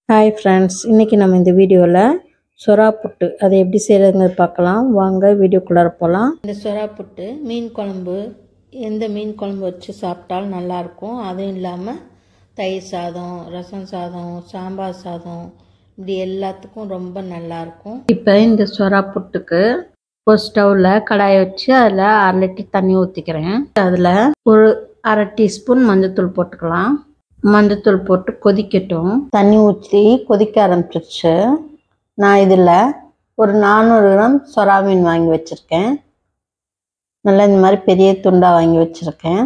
hi friends இன்றைக்கி நம்ம இந்த வீடியோவில் சொரா புட்டு அதை எப்படி செய்கிறதுங்கிறது பார்க்கலாம் வாங்க வீடியோக்குள்ளார போகலாம் இந்த சொரா புட்டு மீன் குழம்பு எந்த மீன் குழம்பு வச்சு சாப்பிட்டாலும் நல்லாயிருக்கும் அதுவும் இல்லாமல் தயிர் சாதம் ரசம் சாதம் சாம்பார் சாதம் இப்படி எல்லாத்துக்கும் ரொம்ப நல்லாயிருக்கும் இப்போ இந்த சொரா புட்டுக்கு ஒரு ஸ்டவ்வில் கடாயை வச்சு அதில் அரை லிட்டர் தண்ணி ஊற்றிக்கிறேன் அதில் ஒரு அரை டீஸ்பூன் மஞ்சத்தூள் போட்டுக்கலாம் மஞ்சத்தூள் போட்டு கொதிக்கட்டும் தண்ணி ஊற்றி கொதிக்க ஆரம்பிச்சிருச்சு நான் இதில் ஒரு நானூறு கிராம் சொரா மீன் வாங்கி வச்சுருக்கேன் நல்லா இந்த மாதிரி பெரிய துண்டாக வாங்கி வச்சுருக்கேன்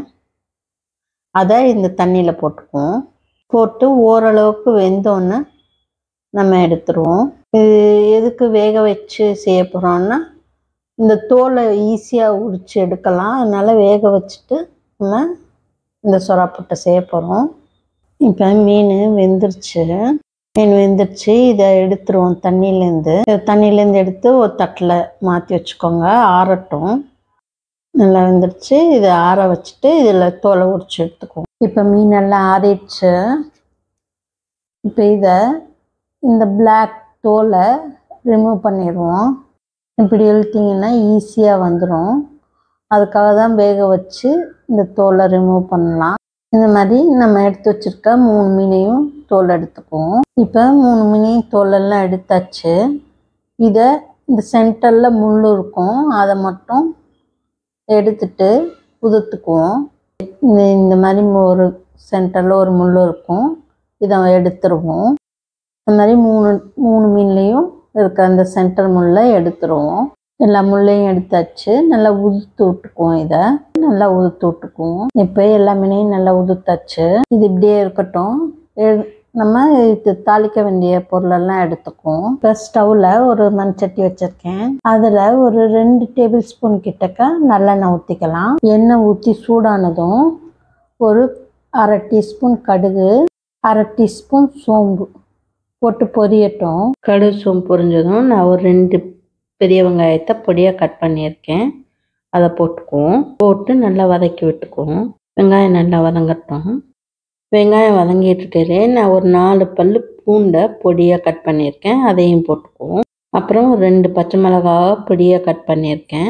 அதை இந்த தண்ணியில் போட்டுக்குவோம் போட்டு ஓரளவுக்கு வெந்தோன்னே நம்ம எடுத்துருவோம் இது எதுக்கு வேக வச்சு செய்ய போகிறோம்னா இந்த தோலை ஈஸியாக உரித்து எடுக்கலாம் அதனால் வேக வச்சுட்டு நம்ம இந்த சொரா புட்டை செய்ய போகிறோம் இப்போ மீன் வெந்துருச்சு மீன் வெந்துருச்சு இதை எடுத்துருவோம் தண்ணியிலேருந்து தண்ணியிலேருந்து எடுத்து ஒரு தட்டில் மாற்றி வச்சுக்கோங்க ஆறட்டும் நல்லா வெந்துருச்சு இதை ஆற வச்சுட்டு இதில் தோலை உரிச்சு எடுத்துக்குவோம் இப்போ மீனெல்லாம் ஆறிடுச்சு இப்போ இதை இந்த பிளாக் தோலை ரிமூவ் பண்ணிடுவோம் இப்படி இழுத்திங்கன்னா ஈஸியாக வந்துடும் அதுக்காக தான் வேக வச்சு இந்த தோலை ரிமூவ் பண்ணலாம் இந்த மாதிரி நம்ம எடுத்து வச்சுருக்க மூணு மீனையும் தோல் எடுத்துக்குவோம் இப்போ மூணு மீனையும் தோலெல்லாம் எடுத்தாச்சு இதை இந்த சென்டரில் முள் இருக்கும் அதை மட்டும் எடுத்துட்டு உதுத்துக்குவோம் இந்த இந்த மாதிரி ஒரு சென்டரில் ஒரு முள் இருக்கும் இதை எடுத்துருவோம் இந்த மாதிரி மூணு மூணு மீன்லேயும் இருக்க அந்த சென்டர் முள்ளை எடுத்துருவோம் எல்லா முள்ளையும் எடுத்தாச்சு நல்லா உதுத்து விட்டுக்குவோம் இதை நல்லா உதுத்து விட்டுக்குவோம் இப்போ எல்லா மீனையும் நல்லா உதுத்தாச்சு இது இப்படியே இருக்கட்டும் நம்ம இது தாளிக்க வேண்டிய பொருளெல்லாம் எடுத்துக்குவோம் இப்போ ஸ்டவ்வில் ஒரு மண்சட்டி வச்சுருக்கேன் அதில் ஒரு ரெண்டு டேபிள் ஸ்பூன் கிட்டக்க நல்லெண்ணெய் ஊற்றிக்கலாம் எண்ணெய் ஊற்றி சூடானதும் ஒரு அரை டீஸ்பூன் கடுகு அரை டீஸ்பூன் சோம்பு போட்டு பொரியட்டும் கடுகு சோம்பு பொரிஞ்சதும் நான் ஒரு ரெண்டு பெரிய வெங்காயத்தை பொடியாக கட் பண்ணியிருக்கேன் அதை போட்டுக்குவோம் போட்டு நல்லா வதக்கி விட்டுக்குவோம் வெங்காயம் நல்லா வதங்கட்டும் வெங்காயம் வதங்கிட்டு இருக்கையிலே நான் ஒரு நாலு பல் பூண்டை பொடியாக கட் பண்ணியிருக்கேன் அதையும் போட்டுக்குவோம் அப்புறம் ரெண்டு பச்சை மிளகாவை பொடியாக கட் பண்ணியிருக்கேன்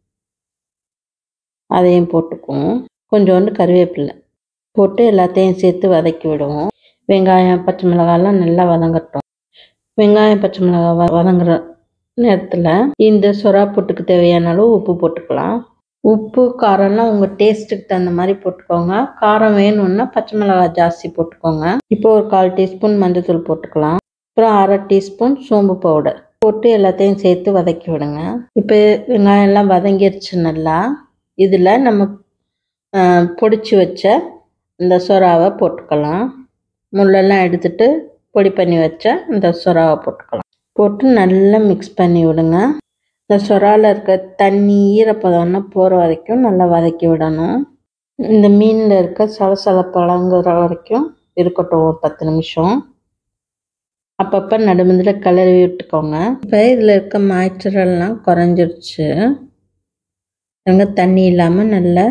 அதையும் போட்டுக்குவோம் கொஞ்சோண்டு கருவேப்பிலை போட்டு எல்லாத்தையும் சேர்த்து வதக்கி விடுவோம் வெங்காயம் பச்சை மிளகாலாம் நல்லா வதங்கட்டும் வெங்காயம் பச்சை மிளகா வதங்குற நேரத்தில் இந்த சொரா புட்டுக்கு தேவையான அளவு உப்பு போட்டுக்கலாம் உப்பு காரம்லாம் உங்கள் டேஸ்ட்டுக்கு தகுந்த மாதிரி போட்டுக்கோங்க காரம் வேணும்னா பச்சை மிளகாய் ஜாஸ்தி போட்டுக்கோங்க இப்போ ஒரு கால் டீஸ்பூன் மஞ்சள்தூள் போட்டுக்கலாம் அப்புறம் அரை டீஸ்பூன் சோம்பு பவுடர் போட்டு எல்லாத்தையும் சேர்த்து வதக்கி விடுங்க இப்போ வெங்காயம் எல்லாம் வதங்கிருச்சு நல்லா இதில் நம்ம பொடிச்சு வச்ச இந்த சொராவை போட்டுக்கலாம் முள்ளெல்லாம் எடுத்துட்டு பொடி பண்ணி வச்ச இந்த சொராவை போட்டுக்கலாம் போட்டு நல்லா மிக்ஸ் பண்ணி விடுங்க இந்த சொராவில் இருக்க தண்ணி ஈரப்பதம்னா போகிற வரைக்கும் நல்லா வதக்கி விடணும் இந்த மீனில் இருக்க சலசலப்பழங்குற வரைக்கும் இருக்கட்டும் ஒரு பத்து நிமிஷம் அப்பப்போ நடுமந்தில் கிளறி விட்டுக்கோங்க இப்போ இதில் இருக்க மாய்ச்சரெல்லாம் குறைஞ்சிருச்சு அங்கே தண்ணி இல்லாமல் நல்லா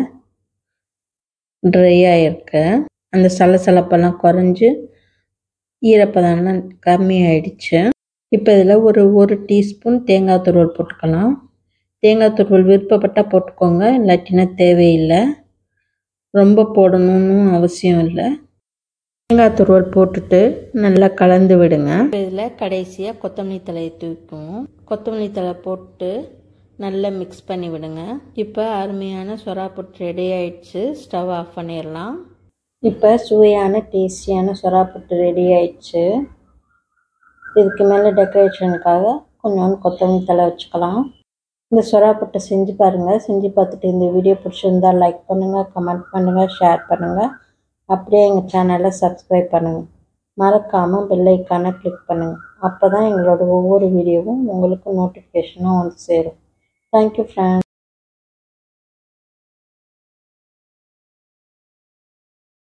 ட்ரை ஆகிருக்கு அந்த சலசலப்பெல்லாம் குறைஞ்சி ஈரப்பதம்லாம் கம்மி ஆயிடுச்சு இப்போ இதில் ஒரு ஒரு டீஸ்பூன் தேங்காய் துருவல் போட்டுக்கலாம் தேங்காய் துருவல் விருப்பப்பட்டால் போட்டுக்கோங்க இல்லாட்டினா தேவையில்லை ரொம்ப போடணும்னு அவசியம் இல்லை தேங்காய் துருவல் போட்டுட்டு நல்லா கலந்து விடுங்க இதில் கடைசியாக கொத்தமல்லி தலையை தூக்கும் கொத்தமல்லி தலை போட்டு நல்லா மிக்ஸ் பண்ணி விடுங்க இப்போ அருமையான சொரா புட்டு ரெடி ஆயிடுச்சு ஸ்டவ் ஆஃப் பண்ணிடலாம் இப்போ சுவையான டேஸ்டியான சொரா புட்டு ரெடி ஆயிடுச்சு இதுக்கு மேலே டெக்கரேஷனுக்காக கொஞ்சோண்டு கொத்தமல்லி தலை வச்சுக்கலாம் இந்த சொரா புட்டை செஞ்சு பாருங்கள் செஞ்சு பார்த்துட்டு இந்த வீடியோ பிடிச்சிருந்தா லைக் பண்ணுங்கள் கமெண்ட் பண்ணுங்கள் ஷேர் பண்ணுங்கள் அப்படியே எங்கள் சேனலை சப்ஸ்கிரைப் பண்ணுங்கள் மறக்காமல் பெல்லைக்கான கிளிக் பண்ணுங்கள் அப்போ தான் எங்களோட ஒவ்வொரு வீடியோவும் உங்களுக்கு நோட்டிஃபிகேஷனும் வந்து சேரும் தேங்க்யூ ஃப்ரெண்ட்ஸ்